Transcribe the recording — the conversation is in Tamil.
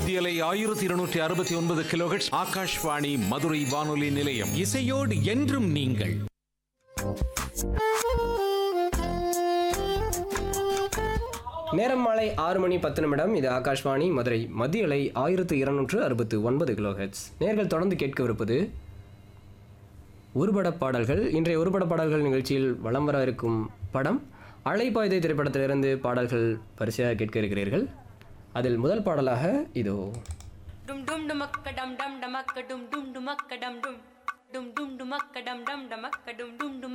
மத்தியலை ஆயிரத்தி இருநூற்றி அறுபத்தி ஒன்பது கிலோஹெட்ஸ் ஆகாஷ்வாணி மதுரை வானொலி நிலையம் இசையோடு என்றும் நீங்கள் நேரம் மாலை ஆறு மணி பத்து நிமிடம் இது ஆகாஷ்வாணி மதுரை மத்திய அலை ஆயிரத்து இருநூற்று அறுபத்து ஒன்பது கிலோஹெட்ஸ் நேர்கள் தொடர்ந்து கேட்கவிருப்பது ஒருபட பாடல்கள் இன்றைய ஒருபட பாடல்கள் நிகழ்ச்சியில் வலம் வர இருக்கும் படம் அலைப்பாய்தை திரைப்படத்திலிருந்து பாடல்கள் வரிசையாக கேட்க இருக்கிறீர்கள் அதில் முதல் பாடலாக இதோ Dum dum dumakka dum dum dumakka dum dum dumakka dum dum dum dum dumakka dum dum dumakka dum dum dum